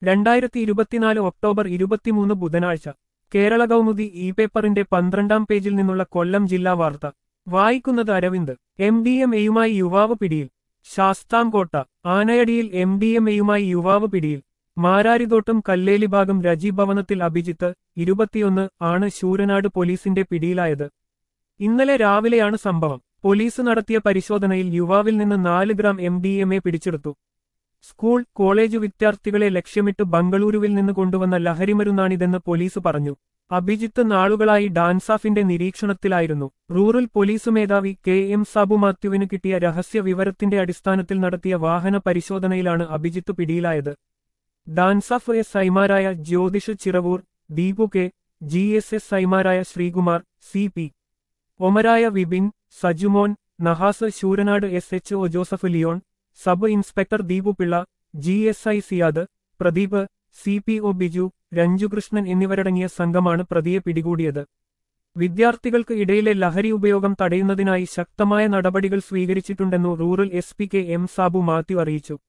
രണ്ടായിരത്തി ഇരുപത്തിനാല് ഒക്ടോബർ ഇരുപത്തിമൂന്ന് ബുധനാഴ്ച കേരള കൗമുദി ഇ പേപ്പറിന്റെ പന്ത്രണ്ടാം പേജിൽ നിന്നുള്ള കൊല്ലം ജില്ലാ വാർത്ത വായിക്കുന്നത് അരവിന്ദ് എം ഡി എം എയുമായി യുവാവ് പിടിയിൽ ശാസ്താംകോട്ട ആനയടിയിൽ എം ഡി എം എയുമായി യുവാവ് പിടിയിൽ മാരാരിതോട്ടം കല്ലേലി ഭാഗം രജി ഭവനത്തിൽ അഭിജിത്ത് ഇരുപത്തിയൊന്ന് ആണ് ശൂരനാട് പോലീസിന്റെ പിടിയിലായത് ഇന്നലെ രാവിലെയാണ് സംഭവം പോലീസ് നടത്തിയ പരിശോധനയിൽ യുവാവിൽ നിന്ന് നാല് gram M D M A പിടിച്ചെടുത്തു സ്കൂൾ കോളേജ് വിദ്യാർത്ഥികളെ ലക്ഷ്യമിട്ട് ബംഗളൂരുവിൽ നിന്ന് കൊണ്ടുവന്ന ലഹരിമരുന്നാണിതെന്ന് പോലീസ് പറഞ്ഞു അഭിജിത്ത് നാളുകളായി ഡാൻസാഫിന്റെ നിരീക്ഷണത്തിലായിരുന്നു റൂറൽ പോലീസ് മേധാവി കെ എം സാബു മാത്യുവിന് കിട്ടിയ രഹസ്യ വിവരത്തിന്റെ അടിസ്ഥാനത്തിൽ നടത്തിയ വാഹന പരിശോധനയിലാണ് അഭിജിത്ത് പിടിയിലായത് ഡാൻസാഫ് എസ് ഐമാരായ Jyothish Chiravoor Deepu K G S S ഐമാരായ ശ്രീകുമാർ സി പി ഒമരായ Vipin Sajumon Nahas Sooranad S H O Joseph Leon sub inspector Deepu Pillai G S I Siyad Pradeep C P O Biju Ranjukrishnan എന്നിവരടങ്ങിയ സംഘമാണ് പ്രതിയെ പിടികൂടിയത് വിദ്യാർത്ഥികൾക്ക് ഇടയിലെ ലഹരി ഉപയോഗം തടയുന്നതിനായി ശക്തമായ നടപടികൾ സ്വീകരിച്ചിട്ടുണ്ടെന്നു rural S P K M Sabu Mathew അറിയിച്ചു